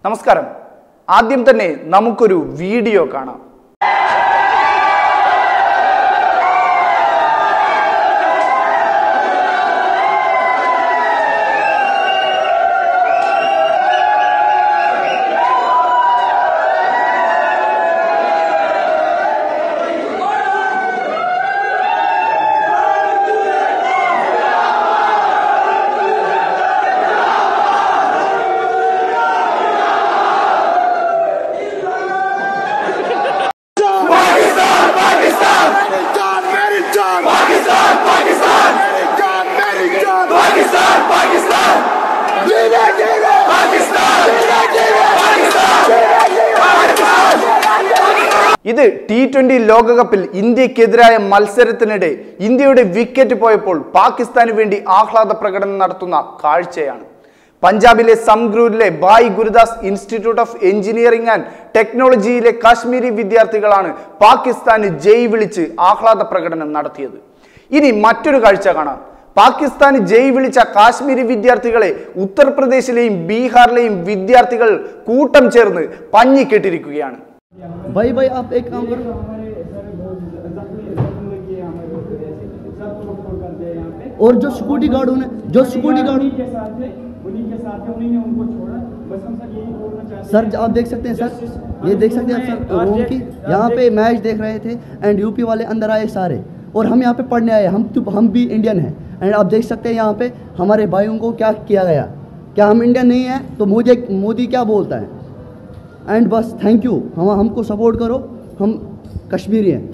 നമസ്കാരം ആദ്യം തന്നെ നമുക്കൊരു വീഡിയോ കാണാം Pakistan, Pakistan, Pakistan, Pakistan, Pakistan, Pakistan, Pakistan, Pakistan, Jive, jive, Pakistan, jive, jive, Pakistan, jive, jive, Pakistan. ഇത് ടി ട്വന്റി ലോകകപ്പിൽ ഇന്ത്യക്കെതിരായ മത്സരത്തിനിടെ ഇന്ത്യയുടെ വിക്കറ്റ് പോയപ്പോൾ പാകിസ്ഥാന് വേണ്ടി ആഹ്ലാദ പ്രകടനം നടത്തുന്ന കാഴ്ചയാണ് പഞ്ചാബിലെ സംഗ്രൂരിലെ Bhai Gurudas Institute of Engineering and ടെക്നോളജിയിലെ കാശ്മീരി വിദ്യാർത്ഥികളാണ് പാകിസ്ഥാന് ജയ് വിളിച്ച് ആഹ്ലാദ പ്രകടനം നടത്തിയത് ഇനി മറ്റൊരു കാഴ്ച കാണാം പാകിസ്ഥാന് ജയ് വിളിച്ച കാശ്മീരി വിദ്യാർത്ഥികളെ ഉത്തർപ്രദേശിലെയും ബീഹാറിലെയും വിദ്യാർത്ഥികൾ കൂട്ടം ചേർന്ന് പഞ്ഞിക്കെട്ടിരിക്കുകയാണ് भाई भाई आप एक काम करो और जो सिक्योरिटी गार्ड उन्हें जो सिक्योरिटी गार्ड के साथ थे उन्हीं के साथ थे उन्हीं ने उनको छोड़ा बस हम सब यही बोलना चाहते सर आप देख सकते हैं सर ये देख सकते हैं आप सर रोम की यहाँ पे मैच देख रहे थे एंड यूपी वाले अंदर आए सारे और हम यहाँ पे पढ़ने आए हम तो हम भी इंडियन हैं एंड आप देख सकते हैं यहाँ पे हमारे भाइयों को क्या किया गया क्या हम इंडियन नहीं हैं तो मोदी मोदी क्या बोलता है एंड बस थैंक यू हम हमको सपोर्ट करो हम कश्मीरी हैं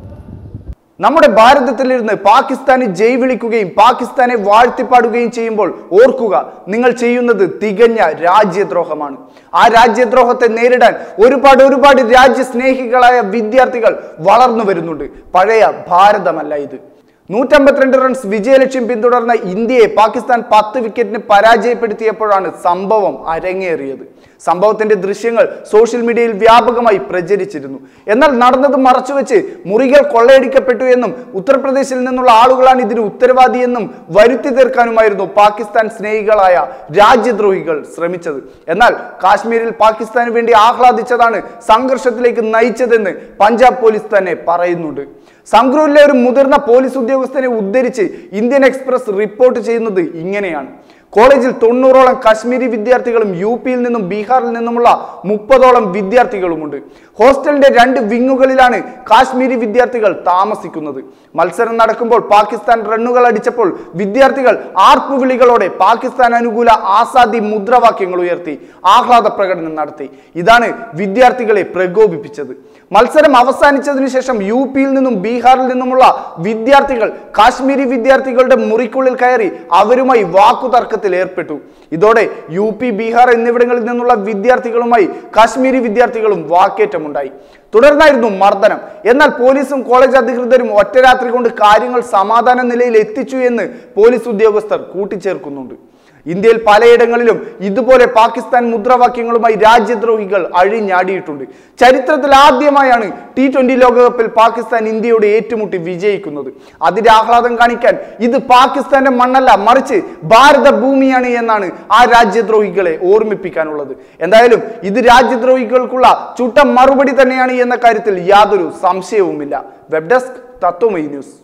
നമ്മുടെ ഭാരതത്തിലിരുന്ന് പാകിസ്ഥാന് ജയ് വിളിക്കുകയും പാകിസ്ഥാനെ വാഴ്ത്തിപ്പാടുകയും ചെയ്യുമ്പോൾ ഓർക്കുക നിങ്ങൾ ചെയ്യുന്നത് തികഞ്ഞ രാജ്യദ്രോഹമാണ് ആ രാജ്യദ്രോഹത്തെ നേരിടാൻ ഒരുപാട് ഒരുപാട് രാജ്യസ്നേഹികളായ വിദ്യാർത്ഥികൾ വളർന്നു വരുന്നുണ്ട് പഴയ ഭാരതമല്ല ഇത് നൂറ്റമ്പത്തിരണ്ട് റൺസ് വിജയലക്ഷ്യം പിന്തുടർന്ന ഇന്ത്യയെ പാകിസ്ഥാൻ പത്ത് വിക്കറ്റിന് പരാജയപ്പെടുത്തിയപ്പോഴാണ് സംഭവം അരങ്ങേറിയത് സംഭവത്തിന്റെ ദൃശ്യങ്ങൾ സോഷ്യൽ മീഡിയയിൽ വ്യാപകമായി പ്രചരിച്ചിരുന്നു എന്നാൽ നടന്നത് മറച്ചുവെച്ച് മുറികൾ കൊള്ളയടിക്കപ്പെട്ടു എന്നും ഉത്തർപ്രദേശിൽ നിന്നുള്ള ആളുകളാണ് ഇതിന് ഉത്തരവാദിയെന്നും വരുത്തി തീർക്കാനുമായിരുന്നു പാകിസ്ഥാൻ സ്നേഹികളായ രാജ്യദ്രോഹികൾ ശ്രമിച്ചത് എന്നാൽ കാശ്മീരിൽ പാകിസ്ഥാന് വേണ്ടി ആഹ്ലാദിച്ചതാണ് സംഘർഷത്തിലേക്ക് നയിച്ചതെന്ന് പഞ്ചാബ് പോലീസ് തന്നെ പറയുന്നുണ്ട് സംഗ്രൂരിലെ ഒരു മുതിർന്ന പോലീസ് ഉദ്യോഗസ്ഥനെ ഉദ്ധരിച്ച് ഇന്ത്യൻ എക്സ്പ്രസ് റിപ്പോർട്ട് ചെയ്യുന്നത് ഇങ്ങനെയാണ് കോളേജിൽ തൊണ്ണൂറോളം കാശ്മീരി വിദ്യാർത്ഥികളും യു പിയിൽ നിന്നും ബീഹാറിൽ നിന്നുമുള്ള മുപ്പതോളം വിദ്യാർത്ഥികളുമുണ്ട് ഹോസ്റ്റലിന്റെ രണ്ട് വിങ്ങുകളിലാണ് കാശ്മീരി വിദ്യാർത്ഥികൾ താമസിക്കുന്നത് മത്സരം നടക്കുമ്പോൾ പാകിസ്ഥാൻ റണ്ണുകൾ അടിച്ചപ്പോൾ വിദ്യാർത്ഥികൾ ആർപ്പുവിളികളോടെ പാകിസ്ഥാൻ അനുകൂല ആസാദി മുദ്രാവാക്യങ്ങൾ ഉയർത്തി ആഹ്ലാദ പ്രകടനം നടത്തി ഇതാണ് വിദ്യാർത്ഥികളെ പ്രകോപിപ്പിച്ചത് മത്സരം അവസാനിച്ചതിനു ശേഷം യു പിയിൽ നിന്നും ബീഹാറിൽ നിന്നുമുള്ള വിദ്യാർത്ഥികൾ കാശ്മീരി വിദ്യാർത്ഥികളുടെ മുറിക്കുള്ളിൽ കയറി അവരുമായി വാക്കുതർക്കത്തിൽ ഏർപ്പെട്ടു ഇതോടെ യു പി ബീഹാർ എന്നിവിടങ്ങളിൽ നിന്നുള്ള വിദ്യാർത്ഥികളുമായി കാശ്മീരി വിദ്യാർത്ഥികളും വാക്കേറ്റമുണ്ടായി തുടർന്നായിരുന്നു മർദ്ദനം എന്നാൽ പോലീസും കോളേജ് അധികൃതരും ഒറ്റ രാത്രി കൊണ്ട് കാര്യങ്ങൾ സമാധാന നിലയിൽ എത്തിച്ചു എന്ന് പോലീസ് ഉദ്യോഗസ്ഥർ കൂട്ടിച്ചേർക്കുന്നുണ്ട് ഇന്ത്യയിൽ പലയിടങ്ങളിലും ഇതുപോലെ പാകിസ്ഥാൻ മുദ്രാവാക്യങ്ങളുമായി രാജ്യദ്രോഹികൾ അഴിഞ്ഞാടിയിട്ടുണ്ട് ചരിത്രത്തിൽ ആദ്യമായാണ് ടി ട്വന്റി ലോകകപ്പിൽ പാകിസ്ഥാൻ ഇന്ത്യയോട് ഏറ്റുമുട്ടി വിജയിക്കുന്നത് അതിന്റെ ആഹ്ലാദം കാണിക്കാൻ ഇത് പാകിസ്ഥാന്റെ മണ്ണല്ല മറിച്ച് ഭാരത ഭൂമിയാണ് എന്നാണ് ആ രാജ്യദ്രോഹികളെ ഓർമ്മിപ്പിക്കാനുള്ളത് എന്തായാലും ഇത് രാജ്യദ്രോഹികൾക്കുള്ള ചുട്ട മറുപടി തന്നെയാണ് എന്ന കാര്യത്തിൽ യാതൊരു സംശയവുമില്ല വെബ് ഡെസ്ക് തത്വമൈ ന്യൂസ്